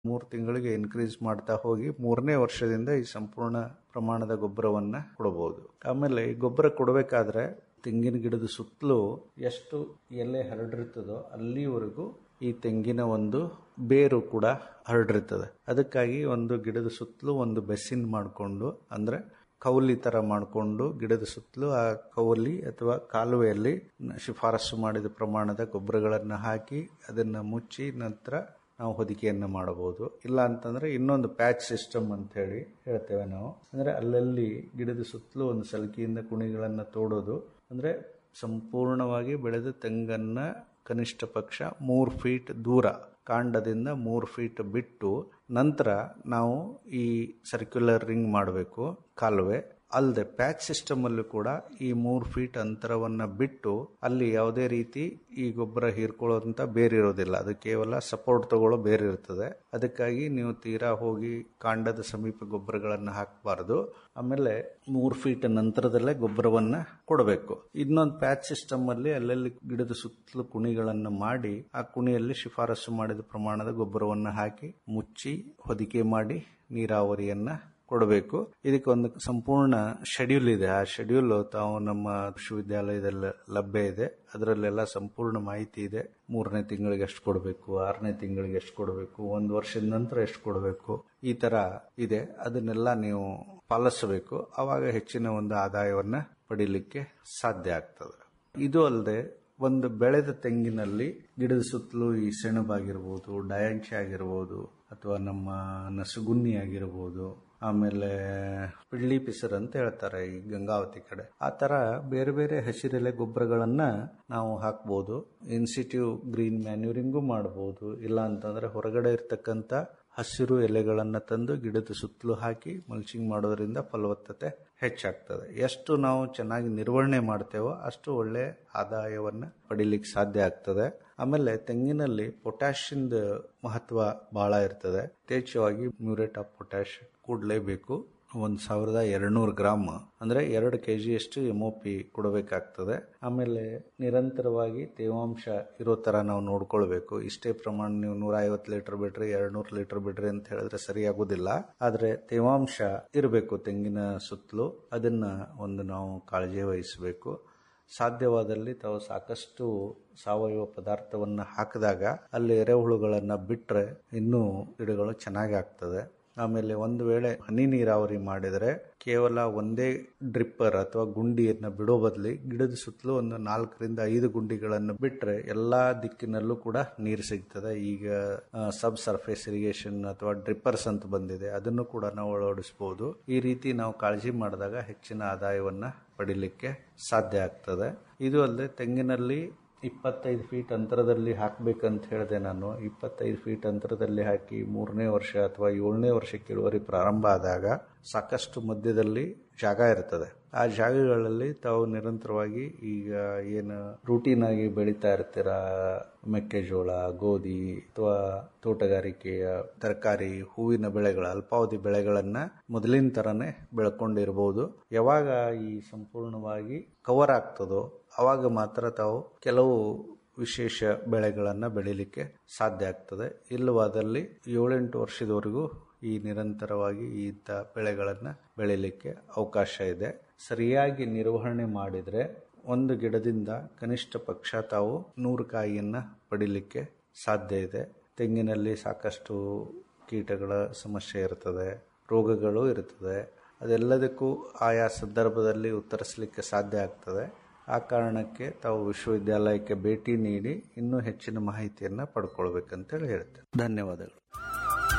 ಮೂರು ತಿಂಗಳಿಗೆ ಇನ್ಕ್ರೀಸ್ ಮಾಡ್ತಾ ಹೋಗಿ ಮೂರನೇ ವರ್ಷದಿಂದ ಈ ಸಂಪೂರ್ಣ ಪ್ರಮಾಣದ ಗೊಬ್ಬರವನ್ನ ಕೊಡಬಹುದು ಆಮೇಲೆ ಈ ಗೊಬ್ಬರ ಕೊಡಬೇಕಾದ್ರೆ ತೆಂಗಿನ ಗಿಡದ ಸುತ್ತಲೂ ಎಷ್ಟು ಎಲೆ ಹರಡಿರ್ತದೋ ಅಲ್ಲಿವರೆಗೂ ಈ ತೆಂಗಿನ ಒಂದು ಬೇರು ಕೂಡ ಹರಡಿರ್ತದೆ ಅದಕ್ಕಾಗಿ ಒಂದು ಗಿಡದ ಸುತ್ತಲೂ ಒಂದು ಬೆಸ್ಸಿನ್ ಮಾಡಿಕೊಂಡು ಅಂದ್ರೆ ಕೌಲಿ ತರ ಮಾಡಿಕೊಂಡು ಗಿಡದ ಸುತ್ತಲೂ ಆ ಕೌಲಿ ಅಥವಾ ಕಾಲುವೆಯಲ್ಲಿ ಶಿಫಾರಸು ಮಾಡಿದ ಪ್ರಮಾಣದ ಗೊಬ್ಬರಗಳನ್ನು ಹಾಕಿ ಅದನ್ನ ಮುಚ್ಚಿ ನಂತರ ನಾವು ಹೊದಿಕೆಯನ್ನು ಮಾಡಬಹುದು ಇಲ್ಲ ಅಂತಂದ್ರೆ ಇನ್ನೊಂದು ಪ್ಯಾಚ್ ಸಿಸ್ಟಮ್ ಅಂತ ಹೇಳಿ ಹೇಳ್ತೇವೆ ನಾವು ಅಂದ್ರೆ ಅಲ್ಲಲ್ಲಿ ಗಿಡದ ಸುತ್ತಲೂ ಒಂದು ಸಲಕಿಯಿಂದ ಕುಣಿಗಳನ್ನ ತೋಡೋದು ಅಂದ್ರೆ ಸಂಪೂರ್ಣವಾಗಿ ಬೆಳೆದ ತೆಂಗನ್ನ ಕನಿಷ್ಠ ಪಕ್ಷ ಮೂರು ಫೀಟ್ ದೂರ ಕಾಂಡದಿಂದ ಮೂರು ಫೀಟ್ ಬಿಟ್ಟು ನಂತರ ನಾವು ಈ ಸರ್ಕ್ಯುಲರ್ ರಿಂಗ್ ಮಾಡಬೇಕು ಕಾಲುವೆ ಅಲ್ಲದೆ ಪ್ಯಾಚ್ ಸಿಸ್ಟಮ್ ಅಲ್ಲೂ ಕೂಡ ಈ ಮೂರು ಫೀಟ್ ಅಂತರವನ್ನ ಬಿಟ್ಟು ಅಲ್ಲಿ ಯಾವುದೇ ರೀತಿ ಈ ಗೊಬ್ಬರ ಹೀರ್ಕೊಳ್ಳೋದಂತ ಬೇರೆ ಇರೋದಿಲ್ಲ ಅದು ಕೇವಲ ಸಪೋರ್ಟ್ ತಗೊಳ್ಳೋ ಬೇರೆ ಇರ್ತದೆ ಅದಕ್ಕಾಗಿ ನೀವು ತೀರಾ ಹೋಗಿ ಕಾಂಡದ ಸಮೀಪ ಗೊಬ್ಬರಗಳನ್ನು ಹಾಕಬಾರದು ಆಮೇಲೆ ಮೂರು ಫೀಟ್ ನಂತರದಲ್ಲೇ ಗೊಬ್ಬರವನ್ನ ಕೊಡಬೇಕು ಇನ್ನೊಂದು ಪ್ಯಾಚ್ ಸಿಸ್ಟಮ್ ಅಲ್ಲಿ ಅಲ್ಲಲ್ಲಿ ಗಿಡದ ಸುತ್ತಲೂ ಕುಣಿಗಳನ್ನು ಮಾಡಿ ಆ ಕುಣಿಯಲ್ಲಿ ಶಿಫಾರಸು ಮಾಡಿದ ಪ್ರಮಾಣದ ಗೊಬ್ಬರವನ್ನ ಹಾಕಿ ಮುಚ್ಚಿ ಹೊದಿಕೆ ಮಾಡಿ ನೀರಾವರಿಯನ್ನ ಕೊಡಬೇಕು ಇದಕ್ಕೆ ಒಂದು ಸಂಪೂರ್ಣ ಶೆಡ್ಯೂಲ್ ಇದೆ ಆ ಶೆಡ್ಯೂಲ್ ತಾವು ನಮ್ಮ ವಿಶ್ವವಿದ್ಯಾಲಯದಲ್ಲಿ ಲಭ್ಯ ಇದೆ ಅದರಲ್ಲೆಲ್ಲ ಸಂಪೂರ್ಣ ಮಾಹಿತಿ ಇದೆ ಮೂರನೇ ತಿಂಗಳಿಗೆ ಎಷ್ಟು ಕೊಡಬೇಕು ಆರನೇ ತಿಂಗಳಿಗೆ ಎಷ್ಟು ಕೊಡಬೇಕು ಒಂದು ವರ್ಷದ ನಂತರ ಎಷ್ಟು ಕೊಡಬೇಕು ಈ ತರ ಇದೆ ಅದನ್ನೆಲ್ಲ ನೀವು ಪಾಲಿಸಬೇಕು ಅವಾಗ ಹೆಚ್ಚಿನ ಒಂದು ಆದಾಯವನ್ನ ಪಡಿಲಿಕ್ಕೆ ಸಾಧ್ಯ ಆಗ್ತದೆ ಇದು ಅಲ್ಲದೆ ಒಂದು ಬೆಳೆದ ತೆಂಗಿನಲ್ಲಿ ಗಿಡದ ಸುತ್ತಲೂ ಈ ಸೆಣಬಾಗಿರ್ಬೋದು ಡಯಾಂಚಿ ಆಗಿರ್ಬೋದು ಅಥವಾ ನಮ್ಮ ನಸುಗುನ್ನಿ ಆಗಿರ್ಬೋದು ಆಮೇಲೆ ಪಿಳ್ಳಿ ಪಿಸರ್ ಅಂತ ಹೇಳ್ತಾರೆ ಈ ಗಂಗಾವತಿ ಕಡೆ ಆ ತರ ಬೇರೆ ಬೇರೆ ಹಸಿರೆಲೆ ಗೊಬ್ಬರಗಳನ್ನ ನಾವು ಹಾಕ್ಬೋದು ಇನ್ಸಿಟ್ಯೂ ಗ್ರೀನ್ ಮ್ಯಾನ್ಯೂರಿಂಗು ಮಾಡಬಹುದು ಇಲ್ಲ ಅಂತಂದ್ರೆ ಹೊರಗಡೆ ಇರ್ತಕ್ಕಂಥ ಹಸಿರು ಎಲೆಗಳನ್ನ ತಂದು ಗಿಡದ ಸುತ್ತಲೂ ಹಾಕಿ ಮಲ್ಚಿಂಗ್ ಮಾಡೋದ್ರಿಂದ ಫಲವತ್ತತೆ ಹೆಚ್ಚಾಗ್ತದೆ ಎಷ್ಟು ನಾವು ಚೆನ್ನಾಗಿ ನಿರ್ವಹಣೆ ಮಾಡ್ತೇವೋ ಅಷ್ಟು ಒಳ್ಳೆ ಆದಾಯವನ್ನ ಪಡಿಲಿಕ್ಕೆ ಸಾಧ್ಯ ಆಗ್ತದೆ ಆಮೇಲೆ ತೆಂಗಿನಲ್ಲಿ ಪೊಟ್ಯಾಷಿಯದ ಮಹತ್ವ ಬಹಳ ಇರ್ತದೆ ಯಥೇಚ್ಛವಾಗಿ ಮ್ಯೂರೇಟ್ ಆಫ್ ಪೊಟ್ಯಾಶ್ ಕೂಡಲೇಬೇಕು ಒಂದ್ ಸಾವಿರದ ಎರಡ್ನೂರು ಗ್ರಾಮ್ ಅಂದ್ರೆ ಎರಡು ಕೆಜಿ ಅಷ್ಟು ಎಂ ಪಿ ಕೊಡಬೇಕಾಗ್ತದೆ ಆಮೇಲೆ ನಿರಂತರವಾಗಿ ತೇವಾಂಶ ಇರೋ ತರ ನಾವು ನೋಡ್ಕೊಳ್ಬೇಕು ಇಷ್ಟೇ ಪ್ರಮಾಣ ನೀವು ನೂರ ಐವತ್ತು ಲೀಟರ್ ಬಿಡ್ರಿ ಎರಡ್ನೂರು ಲೀಟರ್ ಬಿಡ್ರಿ ಅಂತ ಹೇಳಿದ್ರೆ ಸರಿಯಾಗುದಿಲ್ಲ ಆದ್ರೆ ತೇವಾಂಶ ಇರಬೇಕು ತೆಂಗಿನ ಸುತ್ತಲೂ ಅದನ್ನ ಒಂದು ನಾವು ಕಾಳಜಿ ವಹಿಸಬೇಕು ಸಾಧ್ಯವಾದಲ್ಲಿ ತಾವು ಸಾಕಷ್ಟು ಸಾವಯವ ಪದಾರ್ಥವನ್ನ ಹಾಕಿದಾಗ ಅಲ್ಲಿ ಎರೆಹುಳುಗಳನ್ನ ಬಿಟ್ರೆ ಇನ್ನೂ ಗಿಡಗಳು ಚೆನ್ನಾಗಿ ಆಗ್ತದೆ ಆಮೇಲೆ ಒಂದು ವೇಳೆ ಹನಿ ನೀರಾವರಿ ಮಾಡಿದರೆ ಕೇವಲ ಒಂದೇ ಡ್ರಿಪ್ಪರ್ ಅಥವಾ ಗುಂಡಿಯನ್ನ ಬಿಡೋ ಬದಲಿ ಗಿಡದ ಸುತ್ತಲೂ ಒಂದು ನಾಲ್ಕರಿಂದ ಐದು ಗುಂಡಿಗಳನ್ನು ಬಿಟ್ರೆ ಎಲ್ಲಾ ದಿಕ್ಕಿನಲ್ಲೂ ಕೂಡ ನೀರು ಸಿಗ್ತದೆ ಈಗ ಸಬ್ ಸರ್ಫೇಸ್ ಇರಿಗೇಷನ್ ಅಥವಾ ಡ್ರಿಪ್ಪರ್ಸ್ ಅಂತ ಬಂದಿದೆ ಅದನ್ನು ಕೂಡ ನಾವು ಅಳವಡಿಸಬಹುದು ಈ ರೀತಿ ನಾವು ಕಾಳಜಿ ಮಾಡಿದಾಗ ಹೆಚ್ಚಿನ ಆದಾಯವನ್ನ ಪಡಿಲಿಕ್ಕೆ ಸಾಧ್ಯ ಆಗ್ತದೆ ಇದು ಅಲ್ಲದೆ ತೆಂಗಿನಲ್ಲಿ ಇಪ್ಪತ್ತೈದು ಫೀಟ್ ಅಂತರದಲ್ಲಿ ಹಾಕಬೇಕಂತ ಹೇಳಿದೆ ನಾನು ಇಪ್ಪತ್ತೈದು ಫೀಟ್ ಅಂತರದಲ್ಲಿ ಹಾಕಿ ಮೂರನೇ ವರ್ಷ ಅಥವಾ ಏಳನೇ ವರ್ಷಕ್ಕೆ ಇಳುವರಿ ಪ್ರಾರಂಭ ಆದಾಗ ಸಾಕಷ್ಟು ಮಧ್ಯದಲ್ಲಿ ಜಾಗ ಇರ್ತದೆ ಆ ಜಾಗಗಳಲ್ಲಿ ತಾವು ನಿರಂತರವಾಗಿ ಈಗ ಏನು ರೂಟೀನ್ ಆಗಿ ಬೆಳೀತಾ ಇರ್ತೀರ ಮೆಕ್ಕೆಜೋಳ ಗೋಧಿ ಅಥವಾ ತೋಟಗಾರಿಕೆಯ ತರಕಾರಿ ಹೂವಿನ ಬೆಳೆಗಳ ಅಲ್ಪಾವಧಿ ಬೆಳೆಗಳನ್ನ ಮೊದಲಿನ ತರನೇ ಬೆಳ್ಕೊಂಡಿರಬಹುದು ಯಾವಾಗ ಈ ಸಂಪೂರ್ಣವಾಗಿ ಕವರ್ ಆಗ್ತದೋ ಅವಾಗ ಮಾತ್ರ ತಾವು ಕೆಲವು ವಿಶೇಷ ಬೆಳೆಗಳನ್ನ ಬೆಳಿಲಿಕ್ಕೆ ಸಾಧ್ಯ ಆಗ್ತದೆ ಇಲ್ಲವಾದಲ್ಲಿ ಏಳೆಂಟು ವರ್ಷದವರೆಗೂ ಈ ನಿರಂತರವಾಗಿ ಇಂಥ ಬೆಳೆಗಳನ್ನ ಬೆಳಿಲಿಕ್ಕೆ ಅವಕಾಶ ಇದೆ ಸರಿಯಾಗಿ ನಿರ್ವಹಣೆ ಮಾಡಿದ್ರೆ ಒಂದು ಗಿಡದಿಂದ ಕನಿಷ್ಠ ಪಕ್ಷ ತಾವು ನೂರು ಕಾಯಿಯನ್ನ ಪಡಿಲಿಕ್ಕೆ ಸಾಧ್ಯ ಇದೆ ತೆಂಗಿನಲ್ಲಿ ಸಾಕಷ್ಟು ಕೀಟಗಳ ಸಮಸ್ಯೆ ಇರ್ತದೆ ರೋಗಗಳು ಇರ್ತದೆ ಅದೆಲ್ಲದಕ್ಕೂ ಆಯಾ ಸಂದರ್ಭದಲ್ಲಿ ಉತ್ತರಿಸಲಿಕ್ಕೆ ಸಾಧ್ಯ ಆಗ್ತದೆ ಆ ಕಾರಣಕ್ಕೆ ತಾವು ವಿಶ್ವವಿದ್ಯಾಲಯಕ್ಕೆ ಭೇಟಿ ನೀಡಿ ಇನ್ನೂ ಹೆಚ್ಚಿನ ಮಾಹಿತಿಯನ್ನು ಪಡ್ಕೊಳ್ಬೇಕಂತೇಳಿ ಹೇಳ್ತೇನೆ ಧನ್ಯವಾದಗಳು